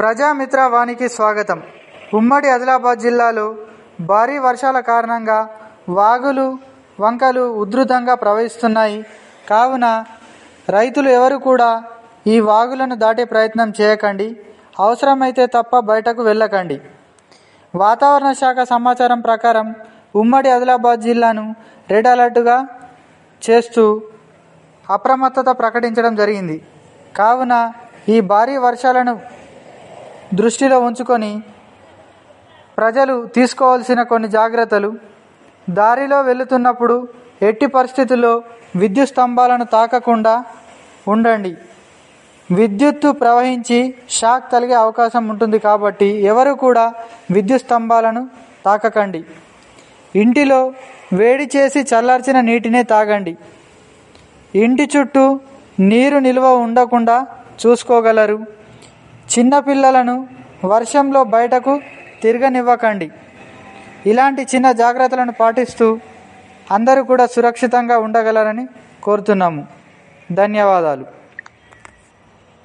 ప్రజామిత్ర వానికి స్వాగతం ఉమ్మడి ఆదిలాబాద్ జిల్లాలో భారీ వర్షాల కారణంగా వాగులు వంకలు ఉధృతంగా ప్రవహిస్తున్నాయి కావున రైతులు ఎవరు కూడా ఈ వాగులను దాటే ప్రయత్నం చేయకండి అవసరమైతే తప్ప బయటకు వెళ్ళకండి వాతావరణ శాఖ సమాచారం ప్రకారం ఉమ్మడి ఆదిలాబాద్ జిల్లాను రెడ్ అలర్ట్గా చేస్తూ అప్రమత్తత ప్రకటించడం జరిగింది కావున ఈ భారీ వర్షాలను దృష్టిలో ఉంచుకొని ప్రజలు తీసుకోవాల్సిన కొన్ని జాగ్రత్తలు దారిలో వెళుతున్నప్పుడు ఎట్టి పరిస్థితుల్లో విద్యుత్ స్తంభాలను తాకకుండా ఉండండి విద్యుత్తు ప్రవహించి షాక్ కలిగే అవకాశం ఉంటుంది కాబట్టి ఎవరు కూడా విద్యుత్ స్తంభాలను తాకకండి ఇంటిలో వేడి చేసి చల్లార్చిన నీటినే తాగండి ఇంటి చుట్టూ నీరు నిల్వ ఉండకుండా చూసుకోగలరు చిన్నపిల్లలను వర్షంలో బయటకు తిరగనివ్వకండి ఇలాంటి చిన్న జాగ్రత్తలను పాటిస్తూ అందరూ కూడా సురక్షితంగా ఉండగలరని కోరుతున్నాము ధన్యవాదాలు